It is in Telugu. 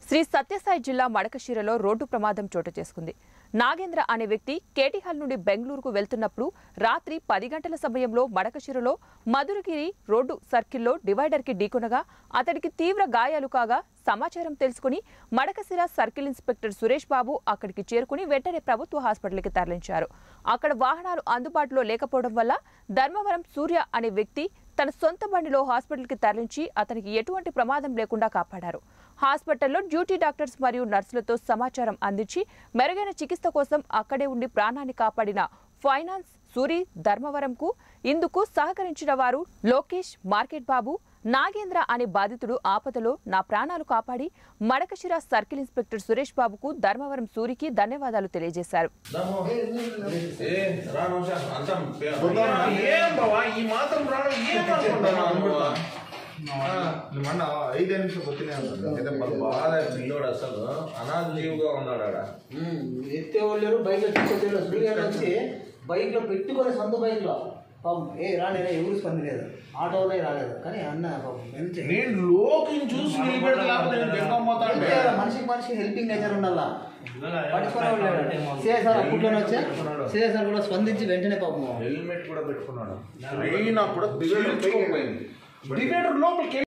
శ్రీ సత్యసాయి జిల్లా మడకశిరలో రోడ్డు ప్రమాదం చోటు చేసుకుంది నాగేంద్ర అనే వ్యక్తి కేటీహాల్ నుండి బెంగళూరుకు వెళ్తున్నప్పుడు రాత్రి పది గంటల సమయంలో మడకశిరలో మధురగిరి రోడ్డు సర్కిల్లో డివైడర్కి ఢీకొనగా అతడికి తీవ్ర గాయాలు కాగా సమాచారం తెలుసుకుని మడకశిర సర్కిల్ ఇన్స్పెక్టర్ సురేష్ బాబు అక్కడికి చేరుకుని వెంటనే ప్రభుత్వ హాస్పిటల్కి తరలించారు అక్కడ వాహనాలు అందుబాటులో లేకపోవడం వల్ల ధర్మవరం సూర్య అనే వ్యక్తి తన సొంత బండిలో హాస్పిటల్కి తరలించి అతనికి ఎటువంటి ప్రమాదం లేకుండా కాపాడారు హాస్పిటల్లో డ్యూటీ డాక్టర్స్ మరియు నర్సులతో సమాచారం అందించి మెరుగైన చికిత్స కోసం అక్కడే ఉండి ప్రాణాన్ని కాపాడిన ఫైనాన్స్ సూరి ధర్మవరంకు ఇందుకు సహకరించిన వారు లోకేష్ మార్కెట్ బాబు నాగేంద్ర అనే బాధితుడు ఆపదలో నా ప్రాణాలు కాపాడి మడకశిర సర్కిల్ ఇన్స్పెక్టర్ సురేష్ బాబుకు ధర్మవరం సూరికి ధన్యవాదాలు తెలియజేశారు ఏ రా నౌషా అంతా పే- ఏం బావా ఈ మాత్రం రావడం ఏం అనుకుంటున్నావు నువ్వు? మొన్న ఐదే నిమిషం వచ్చినాయి అయితే మాకు బాగా పిల్లోడు అసలు అనాథ జీవుగా ఉన్నాడు ఆడ ఎత్తేవాళ్ళు లేరు బైక్ లో తీసుకొచ్చేవాళ్ళు సూర్యాడు వచ్చి బైక్ లో పెట్టుకొని సొంత బైక్ లో పాపం ఏ రాలేదా ఎవరు స్పందలేదు ఆటోలో రాలేదు కానీ అన్న పాపం మంచి నేను లోకిని చూసి నిలబెడితే లేకపోతే నేను గెక్కకపోతాను అంతే మనిషికి మనిషి హెల్పింగ్ నేచర్ ఉండాలా పట్టుకునేవాళ్ళు సిఎస్ఆర్ అప్పట్లోనే వచ్చా సిఎస్ఆర్ కూడా స్పందించి వెంటనే పాపం హెల్మెట్ కూడా పెట్టుకున్నాడు అయినా కూడా దిగేటర్ లోపలికి